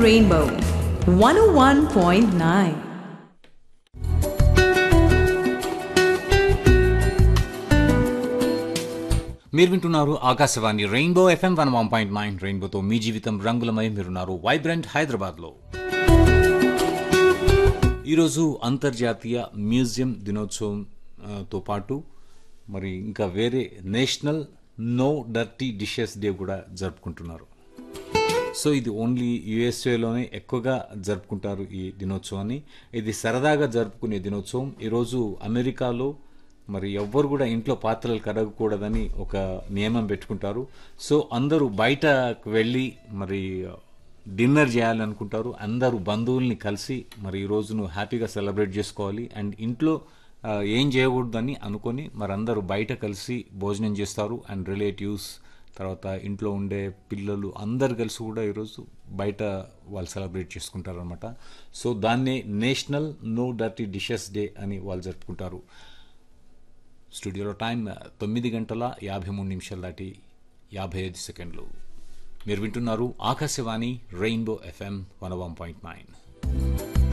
Rainbow 101.9. మీరు వింటున్నారు Akashvani rainbow FM one one point nine రెయిన్బోతో మీ జీవితం రంగులమై మీరున్నారు వైబ్రెంట్ హైదరాబాద్లో ఈరోజు అంతర్జాతీయ మ్యూజియం దినోత్సవం ఆ, తో పాటు మరి ఇంకా వేరే national no dirty dishes day కూడా జరుపుకుంటున్నారు సో ఇది ఓన్లీ యుఎస్ఏలోనే ఎక్కువగా జరుపుకుంటారు ఈ దినోత్సవాన్ని ఇది సరదాగా జరుపుకునే దినోత్సవం ఈరోజు అమెరికాలో మరి ఎవ్వరు కూడా ఇంట్లో పాత్రలు కడగకూడదని ఒక నియమం పెట్టుకుంటారు సో అందరూ బయటకు వెళ్ళి మరి డిన్నర్ చేయాలనుకుంటారు అందరూ బంధువుల్ని కలిసి మరి ఈ రోజును హ్యాపీగా సెలబ్రేట్ చేసుకోవాలి అండ్ ఇంట్లో ఆ, ఏం చేయకూడదని అనుకొని మరి అందరూ బయట కలిసి భోజనం చేస్తారు అండ్ రిలేటివ్స్ తర్వాత ఇంట్లో ఉండే పిల్లలు అందరు కలిసి కూడా ఈరోజు బయట వాళ్ళు సెలబ్రేట్ చేసుకుంటారు అనమాట సో దాన్నే national no dirty dishes day అని వాళ్ళు జరుపుకుంటారు స్టూడియోలో టైం తొమ్మిది గంటల యాభై మూడు నిమిషాలు దాటి యాభై ఐదు సెకండ్లు మీరు వింటున్నారు Akashvani rainbow FM one one point nine